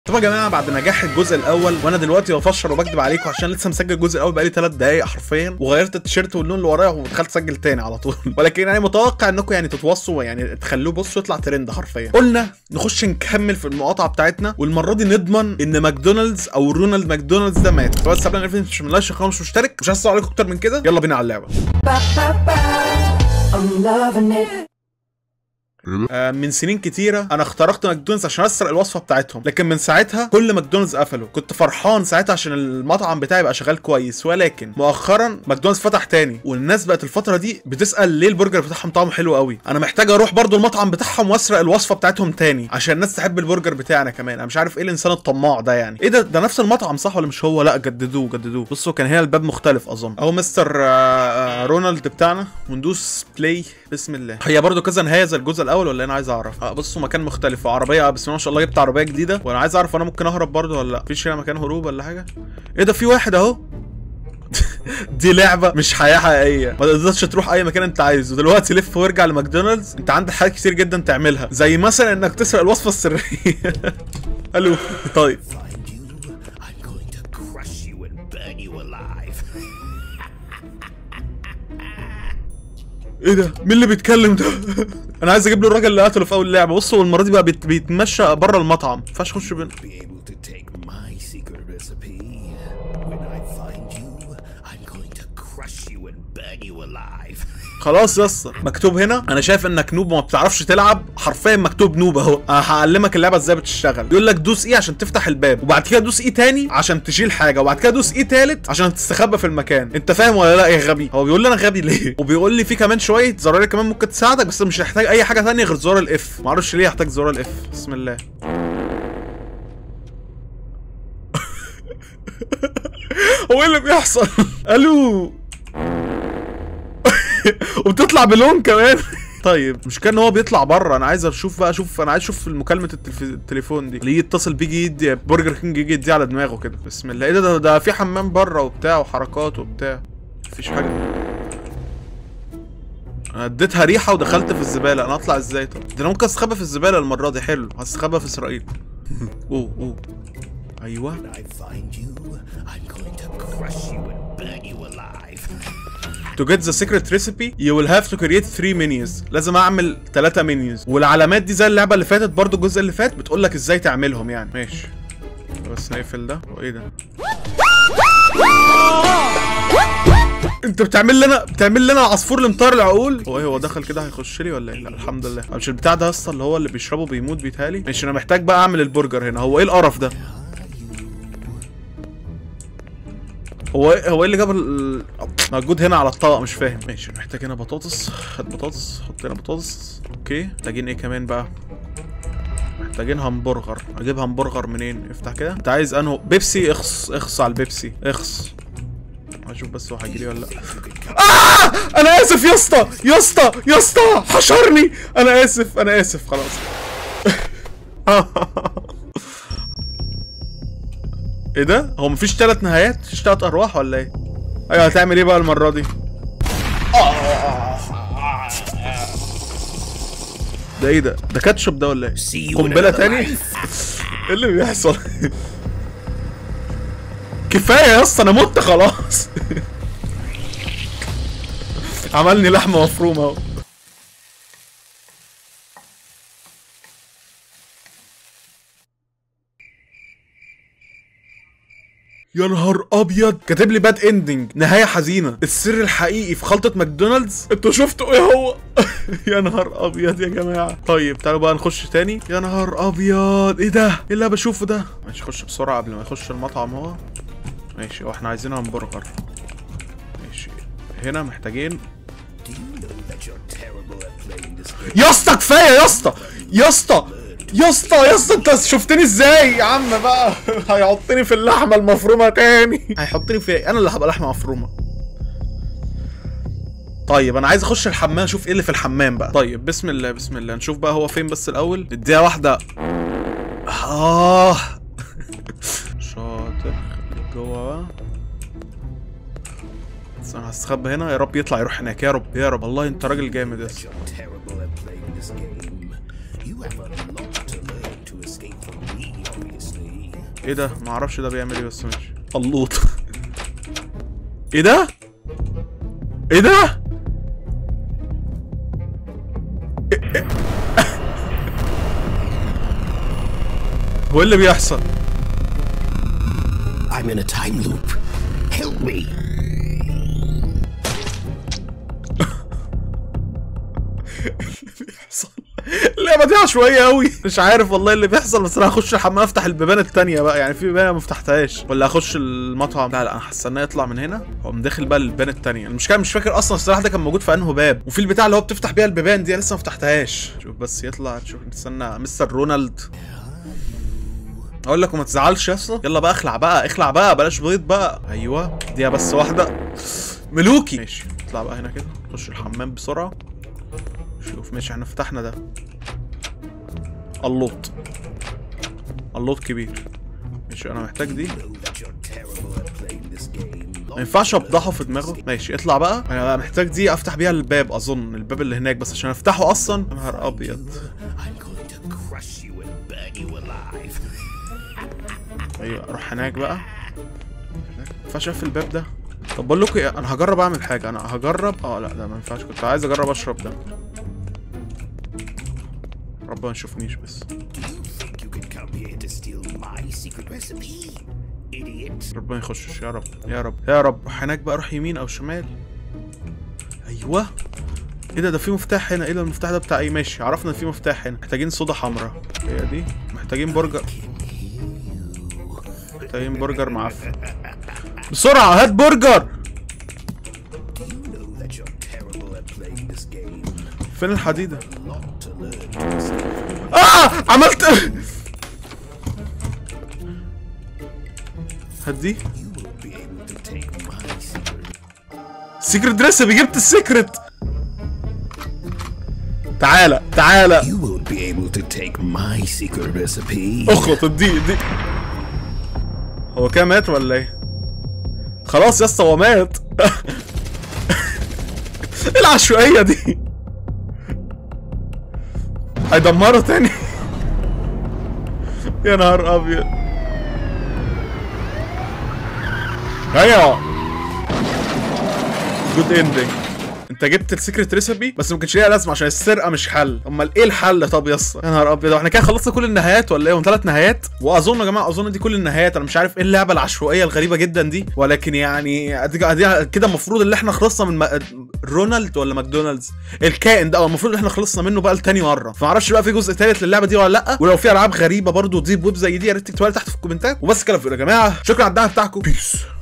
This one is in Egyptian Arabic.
طب يا جماعه بعد نجاح الجزء الاول وانا دلوقتي بفشر وبكدب عليكم عشان لسه مسجل الجزء الاول بقالي 3 دقايق حرفيا وغيرت التيشيرت واللون اللي ورايا ودخلت اسجل تاني على طول ولكن يعني متوقع انكم يعني تتوصوا يعني تخلوه بصوا يطلع ترند حرفيا قلنا نخش نكمل في المقاطعه بتاعتنا والمره دي نضمن ان ماكدونالدز او رونالد ماكدونالدز ده مات بس قبل ما نقفل مش من لايك مش مشترك مش هسأل عليكم اكتر من كده يلا بينا على اللعبه Ba ba ba, I'm loving it. آه، من سنين كتيرة أنا اخترقت ماكدونالدز عشان أسرق الوصفة بتاعتهم لكن من ساعتها كل ماكدونالدز قفلوا كنت فرحان ساعتها عشان المطعم بتاعي بقى شغال كويس ولكن مؤخرا ماكدونالدز فتح تاني والناس بقت الفترة دي بتسأل ليه البرجر بتاعهم طعمه حلو قوي أنا محتاج أروح برضو المطعم بتاعهم وأسرق الوصفة بتاعتهم تاني عشان الناس تحب البرجر بتاعنا كمان أنا مش عارف إيه الإنسان الطماع ده يعني إيه ده ده نفس المطعم صح ولا مش هو لا جددوه جددوه بصوا كان هنا الباب مختلف أظن أهو مستر آه، آه، رونالد بتاعنا وندوس بلاي بسم الله هي برضو كذا نهاية زي الجزء الأول ولا أنا عايز أعرف آه، بصوا مكان مختلف وعربية بسم الله ما شاء الله جبت عربية جديدة وأنا عايز أعرف أنا ممكن أهرب برضو ولا لا مفيش هنا مكان هروب ولا حاجة إيه ده في واحد أهو دي لعبه مش حياه حقيقيه ما تقدرش تروح اي مكان انت عايزه دلوقتي لف وارجع لماكدونالدز انت عندك حاجات كتير جدا تعملها زي مثلا انك تسرق الوصفه السريه الو طيب find you, I'm going to crush you and burn you alive. ايه ده مين اللي بيتكلم ده انا عايز اجيب له الراجل اللي قتله في اول لعبه بصوا المره دي بقى بيت- بيتمشى بره المطعم ما ينفعش اخش بين Be able to take my secret recipe. When I find you, I'm going to crush you and burn you alive. خلاص يا اسطى مكتوب هنا انا شايف انك نوب وما بتعرفش تلعب حرفيا مكتوب نوب اهو انا هعلمك اللعبه ازاي بتشتغل بيقول لك دوس ايه عشان تفتح الباب وبعد كده دوس ايه تاني عشان تشيل حاجه وبعد كده دوس ايه تالت عشان تستخبى في المكان انت فاهم ولا لا يا غبي هو بيقول لي انا غبي ليه وبيقول لي في كمان شويه زراير كمان ممكن تساعدك بس مش هتحتاج اي حاجه ثانيه غير زرار الاف معرفش ليه هحتاج زرار الاف بسم الله هو ايه اللي بيحصل الو وبتطلع بلون كمان طيب مش كان هو بيطلع بره انا عايز اشوف بقى اشوف انا عايز اشوف مكالمه التلف... التليفون دي اللي يتصل بيجي يدي برجر كينج يجي يدي على دماغه كده بسم الله ايه ده ده, ده في حمام بره وبتاع وحركات وبتاع مفيش حاجه انا اديتها ريحه ودخلت في الزباله انا اطلع ازاي طب ده انا ممكن استخبى في الزباله المره دي حلو هستخبى في اسرائيل اوه اوه ايوه When I find you, I'm going to crush you and burn you alive. To get the secret recipe you will have to create 3 menus لازم اعمل 3 menus والعلامات دي زي اللعبه اللي فاتت برضو الجزء اللي فات بتقول لك ازاي تعملهم يعني ماشي بس نقفل ده وايه ده انت بتعمل لنا بتعمل لنا عصفور لمطار العقول هو ايه هو دخل كده هيخش لي ولا ايه لا الحمد لله مش البتاع ده اصلا اللي هو اللي بيشربه بيموت بيتهيألي ماشي انا محتاج بقى اعمل البرجر هنا هو ايه القرف ده هو ايه هو ايه اللي جاب ال- موجود هنا على الطبق مش فاهم ماشي محتاج هنا بطاطس هات بطاطس حط هنا بطاطس اوكي محتاجين ايه كمان بقى محتاجين همبرجر اجيب همبرجر منين افتح كده انت عايز انه بيبسي اخص اخص على البيبسي اخص هشوف بس هو هيجي لي ولا لا آه! انا اسف يا اسطى يا اسطى يا اسطى حشرني انا اسف انا اسف خلاص ايه ده هو مفيش ثلاث نهايات مفيش ثلاث ارواح ولا ايه ايوه هتعمل ايه بقى المره دي ده ايه ده ده كاتشب ده ولا ايه See you in قنبله another تاني life. ايه اللي بيحصل كفايه يا اسطى انا مت خلاص عملني لحمه مفرومه اهو يا نهار ابيض كاتب لي باد اندنج نهايه حزينه السر الحقيقي في خلطه ماكدونالدز انتوا شفتوا ايه هو يا نهار ابيض يا جماعه طيب تعالوا بقى نخش تاني يا نهار ابيض ايه ده ايه اللي أنا بشوفه ده ماشي خش بسرعه قبل ما يخش المطعم هو ماشي واحنا عايزين همبرجر ماشي هنا محتاجين Do you know that you're terrible at playing this game? يا اسطى كفايه يا اسطى يا اسطى يا اسطى يا اسطى انت شفتني ازاي يا عم بقى هيحطني في اللحمه المفرومه تاني هيحطني في إيه؟ انا اللي هبقى لحمه مفرومه طيب انا عايز اخش الحمام اشوف ايه اللي في الحمام بقى طيب بسم الله بسم الله نشوف بقى هو فين بس الاول نديها واحده اه شاطر خليك جوه بقى بس انا هستخبى هنا يا رب يطلع يروح هناك يا رب يا رب والله انت راجل جامد يا اسطى You're terrible at playing this game. You have a lot to learn to escape from me, obviously. ايه ده ما اعرفش ده بيعمل ايه بس ماشي اللوط ايه ده ايه ده إيه- إيه؟ هو إيه اللي بيحصل I'm in a time loop. Help me. بيحصل اللعبه دي عشوائيه قوي مش عارف والله اللي بيحصل بس انا هخش الحمام افتح البيبان التانية بقى يعني في بيبان ما فتحتهاش ولا اخش المطعم لا لا انا هستناه يطلع من هنا واقوم داخل بقى البيبان التانية المشكله مش فاكر اصلا الصراحه ده كان موجود في انه باب وفي البتاع اللي هو بتفتح بيها البيبان دي أنا لسه ما فتحتهاش شوف بس يطلع تشوف نستنى مستر رونالد اقول لك وما تزعلش يا اسطى يلا بقى اخلع بقى اخلع بقى بلاش بيض بقى ايوه دي بس واحده ملوكي ماشي اطلع بقى هنا كده خش الحمام بسرعه شوف ماشي احنا فتحنا ده اللوط اللوط كبير ماشي انا محتاج دي Know that you're terrible at playing this game. ما ينفعش افضحه في دماغه ماشي اطلع بقى انا محتاج دي افتح بيها الباب اظن الباب اللي هناك بس عشان افتحه اصلا يا نهار ابيض I'm going to crush you and burn you alive. ايوه اروح هناك بقى ما ينفعش اقفل الباب ده طب بقول لكم ايه انا هجرب اعمل حاجه انا هجرب اه لا ده ما ينفعش كنت عايز اجرب اشرب ده ربنا ما يشوفنيش بس You think you can come here to steal my secret recipe? Idiot. ربنا يخشش يا رب يا رب يا رب روح هناك بقى روح يمين او شمال ايوه ايه ده ده في مفتاح هنا ايه ده المفتاح ده بتاع ايه ماشي عرفنا ان في مفتاح هنا محتاجين صودا حمراء هي دي محتاجين برجر محتاجين برجر معفن بسرعة هات برجر You know that you're terrible at playing this game. فين الحديدة Lot to learn. in this game. اه عملت هات دي You won't be able to take my secret. سيكرت ريسبي جبت السيكرت تعالى تعالى You won't be able to take my secret recipe. اخلط دي دي هو كده مات ولا ايه؟ خلاص يا اسطى هو مات ايه العشوائية دي؟ هيدمره تاني يا نهار ابيض ايوه جود اندنج انت جبت السيكريت ريسبي بس ما كانش ليها لازمه عشان السرقه مش حل امال ايه الحل طب يا اسطى يا نهار ابيض احنا كده خلصنا كل النهايات ولا ايه هم ثلاث نهايات واظن يا جماعه اظن دي كل النهايات انا مش عارف ايه اللعبه العشوائيه الغريبه جدا دي ولكن يعني أدي- أدي- كده المفروض ان احنا خلصنا من م- رونالد ولا ماكدونالدز الكائن ده المفروض ان احنا خلصنا منه بقى لتاني مره فما اعرفش بقى في جزء ثالث للعبه دي ولا لا ولو في العاب غريبه برضو تضيف ويب زي دي يا ريت تكتبوها لي تحت في الكومنتات وبس كده يا جماعه شكرا على الدعم بتاعكم بيس